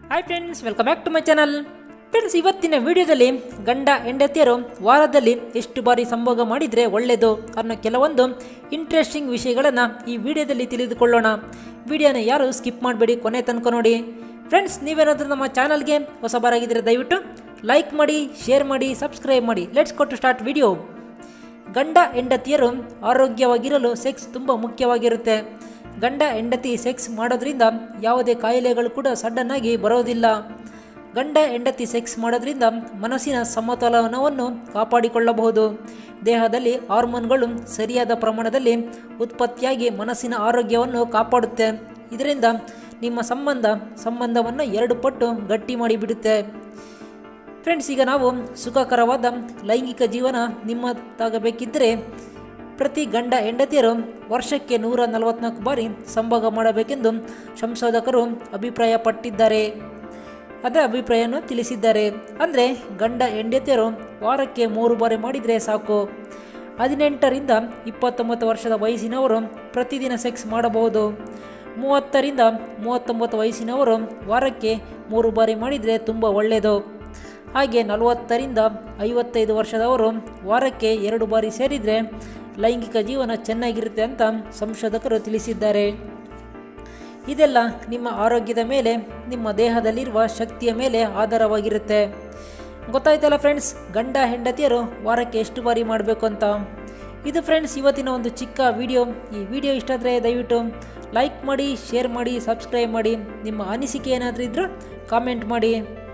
hi friends welcome back to my channel friends ಇವತ್ತಿನ ವಿಡಿಯೋದಲ್ಲಿ ಗಂಡ ಹೆಂಡತಿಯರು ವಾರದಲ್ಲಿ ಎಷ್ಟು ಬಾರಿ ಸಂಭೋಗ ಮಾಡಿದರೆ ಒಳ್ಳೆಯದು ಅನ್ನೋ ಕೆಲವೊಂದು ಇಂಟ್ರೆಸ್ಟಿಂಗ್ ವಿಷಯಗಳನ್ನು ಈ ವಿಡಿಯೋದಲ್ಲಿ ತಿಳಿದುಕೊಳ್ಳೋಣ ವಿಡಿಯೋನ ಯಾರು ಸ್ಕಿಪ್ ಮಾಡಬೇಡಿ ಕೊನೆ ತನಕ ನೋಡಿ ಫ್ರೆಂಡ್ಸ್ ನೀವೇನಾದರೂ ನಮ್ಮ ಚಾನಲ್ಗೆ ಹೊಸಬರಾಗಿದ್ದರೆ ದಯವಿಟ್ಟು ಲೈಕ್ ಮಾಡಿ ಶೇರ್ ಮಾಡಿ ಸಬ್ಸ್ಕ್ರೈಬ್ ಮಾಡಿ ಲೆಟ್ಸ್ ಕೊಟ್ಟು ಸ್ಟಾರ್ಟ್ ವಿಡಿಯೋ ಗಂಡ ಹೆಂಡತಿಯರು ಆರೋಗ್ಯವಾಗಿರಲು ಸೆಕ್ಸ್ ತುಂಬ ಮುಖ್ಯವಾಗಿರುತ್ತೆ ಗಂಡ ಹೆಂಡತಿ ಸೆಕ್ಸ್ ಮಾಡೋದ್ರಿಂದ ಯಾವುದೇ ಕಾಯಿಲೆಗಳು ಕೂಡ ಸಡನ್ನಾಗಿ ಬರೋದಿಲ್ಲ ಗಂಡ ಹೆಂಡತಿ ಸೆಕ್ಸ್ ಮಾಡೋದ್ರಿಂದ ಮನಸ್ಸಿನ ಸಮತೋಲನವನ್ನು ಕಾಪಾಡಿಕೊಳ್ಳಬಹುದು ದೇಹದಲ್ಲಿ ಹಾರ್ಮೋನ್ಗಳು ಸರಿಯಾದ ಪ್ರಮಾಣದಲ್ಲಿ ಉತ್ಪತ್ತಿಯಾಗಿ ಮನಸ್ಸಿನ ಆರೋಗ್ಯವನ್ನು ಕಾಪಾಡುತ್ತೆ ಇದರಿಂದ ನಿಮ್ಮ ಸಂಬಂಧ ಸಂಬಂಧವನ್ನು ಎರಡು ಪಟ್ಟು ಗಟ್ಟಿ ಮಾಡಿಬಿಡುತ್ತೆ ಫ್ರೆಂಡ್ಸ್ ಈಗ ನಾವು ಸುಖಕರವಾದ ಲೈಂಗಿಕ ಜೀವನ ನಿಮ್ಮದಾಗಬೇಕಿದ್ದರೆ ಪ್ರತಿ ಗಂಡ ಹೆಂಡತಿಯರು ವರ್ಷಕ್ಕೆ ನೂರ ನಲವತ್ನಾಲ್ಕು ಬಾರಿ ಸಂಭೋಗ ಮಾಡಬೇಕೆಂದು ಸಂಶೋಧಕರು ಅಭಿಪ್ರಾಯಪಟ್ಟಿದ್ದಾರೆ ಅದರ ಅಭಿಪ್ರಾಯವನ್ನು ತಿಳಿಸಿದ್ದಾರೆ ಅಂದರೆ ಗಂಡ ಹೆಂಡತಿಯರು ವಾರಕ್ಕೆ ಮೂರು ಬಾರಿ ಮಾಡಿದರೆ ಸಾಕು ಹದಿನೆಂಟರಿಂದ ಇಪ್ಪತ್ತೊಂಬತ್ತು ವರ್ಷದ ವಯಸ್ಸಿನವರು ಪ್ರತಿದಿನ ಸೆಕ್ಸ್ ಮಾಡಬಹುದು ಮೂವತ್ತರಿಂದ ಮೂವತ್ತೊಂಬತ್ತು ವಯಸ್ಸಿನವರು ವಾರಕ್ಕೆ ಮೂರು ಬಾರಿ ಮಾಡಿದರೆ ತುಂಬ ಒಳ್ಳೆಯದು ಹಾಗೆ ನಲವತ್ತರಿಂದ ಐವತ್ತೈದು ವರ್ಷದವರು ವಾರಕ್ಕೆ ಎರಡು ಬಾರಿ ಸೇರಿದರೆ ಲೈಂಗಿಕ ಜೀವನ ಚೆನ್ನಾಗಿರುತ್ತೆ ಅಂತ ಸಂಶೋಧಕರು ತಿಳಿಸಿದ್ದಾರೆ ಇದೆಲ್ಲ ನಿಮ್ಮ ಆರೋಗ್ಯದ ಮೇಲೆ ನಿಮ್ಮ ದೇಹದಲ್ಲಿರುವ ಶಕ್ತಿಯ ಮೇಲೆ ಆಧಾರವಾಗಿರುತ್ತೆ ಗೊತ್ತಾಯ್ತಲ್ಲ ಫ್ರೆಂಡ್ಸ್ ಗಂಡ ಹೆಂಡತಿಯರು ವಾರಕ್ಕೆ ಎಷ್ಟು ಬಾರಿ ಮಾಡಬೇಕು ಅಂತ ಇದು ಫ್ರೆಂಡ್ಸ್ ಇವತ್ತಿನ ಒಂದು ಚಿಕ್ಕ ವಿಡಿಯೋ ಈ ವಿಡಿಯೋ ಇಷ್ಟ ಆದರೆ ದಯವಿಟ್ಟು ಲೈಕ್ ಮಾಡಿ ಶೇರ್ ಮಾಡಿ ಸಬ್ಸ್ಕ್ರೈಬ್ ಮಾಡಿ ನಿಮ್ಮ ಅನಿಸಿಕೆ ಏನಾದರೂ ಇದ್ದರೂ ಕಾಮೆಂಟ್ ಮಾಡಿ